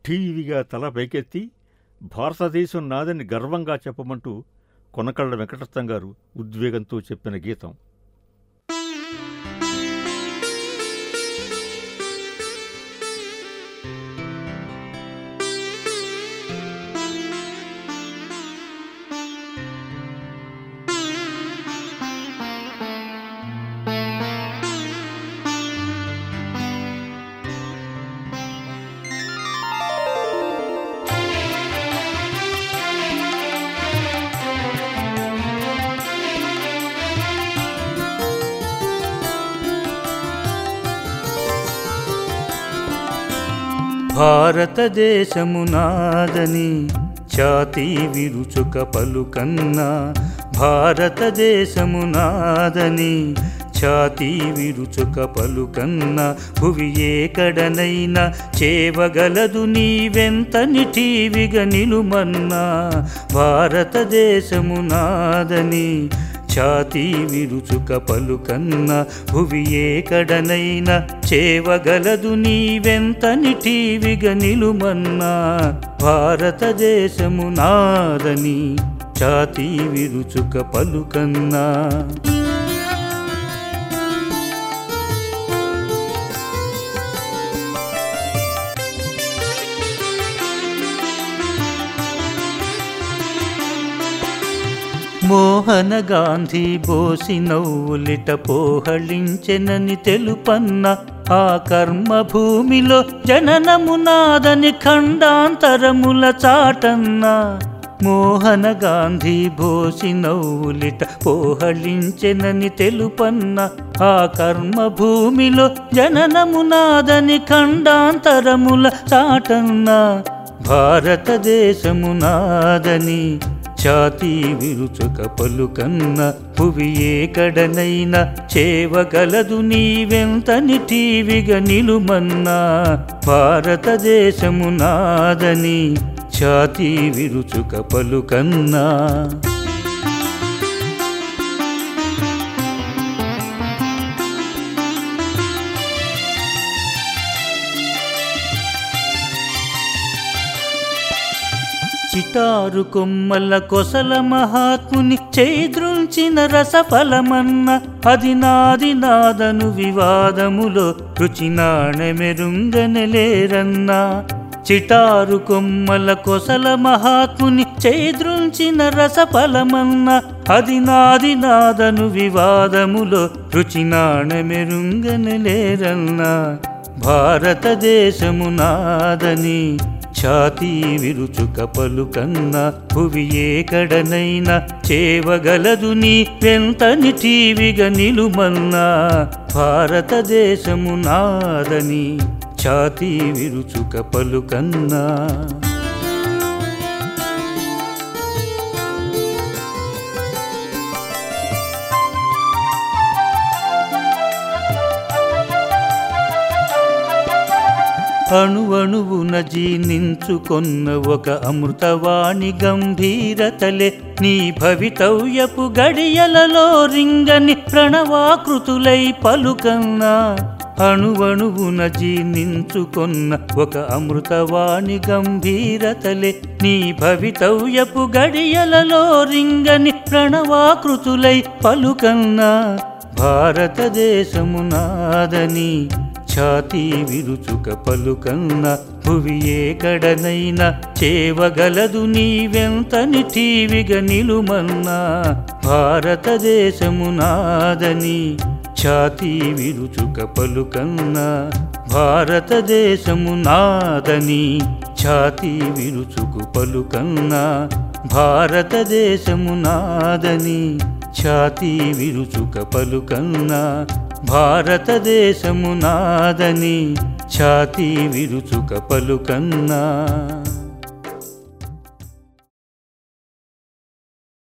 ఠీవిగా తల పైకెత్తి భారతదేశం నాదని గర్వంగా చెప్పమంటూ కొనకళ్ళ వెంకటస్థం గారు ఉద్వేగంతో చెప్పిన గీతం భారతదేశము నాదని ఛాతీ విరుచుక పలుకన్నా భారతదేశము నాదని ఛాతీ విరుచుక పలుకన్నా భువి ఏకడనైనా చేవగలదు నీవెంతని టీవిగా నిలుమన్నా భారతదేశము నాదని ఛాతీ విరుచుక పలుకన్న భువి ఏకడనైనా చేవగలదు నీవెంతని టీవిగా నిలుమన్నా భారతదేశము నాదని ఛాతీ విరుచుక పలుకన్నా మోహన గాంధీ బోసి నవ్వులిట పోహళించెనని తెలుపన్న ఆ కర్మ భూమిలో జననము నాదని ఖండాంతరముల చాటన్న మోహన గాంధీ బోసి నవ్వులిట పోహళించెనని తెలుపన్న ఆ కర్మ భూమిలో జననము నాదని ఖండాంతరముల చాటన్న భారతదేశము నాదని ఛాతీ విరుచుక పలుకన్న భువి ఏకడనైనా చేవగలదు నీవెంతని టీవిగా నిలుమన్నా భారతదేశము నాదని ఛాతీ విరుచుక పలుకన్నా చిటారు కొమ్మల కొసల మహాత్ముని చేద్రుంచిన రసఫలమన్న అది నాది నాదను వివాదములో రుచి నాణెమెరుంగనలేరన్నా చిటారు కొమ్మల కొసల మహాత్ముని చేద్రుంచిన రసఫలమన్న అది నాది నాదను వివాదములో రుచి నాణెమెరుంగనలేరన్నా భారతదేశము నాదని ఛాతీ విరుచుక పలుకన్న భువి ఏకడనైనా చేవగలదు నీ వెంతని టీవిగా నిలుమన్నా భారతదేశము నాదని ఛాతీ విరుచుక పలుకన్నా అణువణువున జీర్ణించుకొన్న ఒక అమృతవాణి గంభీరతలే నీ భవితవ్యపు గడియలలో రింగని ప్రణవాకృతులై పలుకన్నా అణువణువున జీర్ణించుకొన్న ఒక అమృతవాణి గంభీరతలే నీ భవితవ్యపు గడియలలో రింగని ప్రణవాకృతులై పలుకన్నా భారతదేశము నాదని ఛాతీ విరుచుక పలుకన్న భువి ఏకడనైనా చేవగలదు నీవెంతని టీవిగా నిలుమన్నా భారతదేశము నాదని ఛాతీ విరుచుక పలుకన్నా భారతదేశము నాదని ఛాతీ విరుచుకు పలుకన్నా భారతదేశము నాదని ఛాతీ విరుచుక పలుకన్నా భారతదేశము నాదని ఛాతీ విరుచుక పలుకన్నా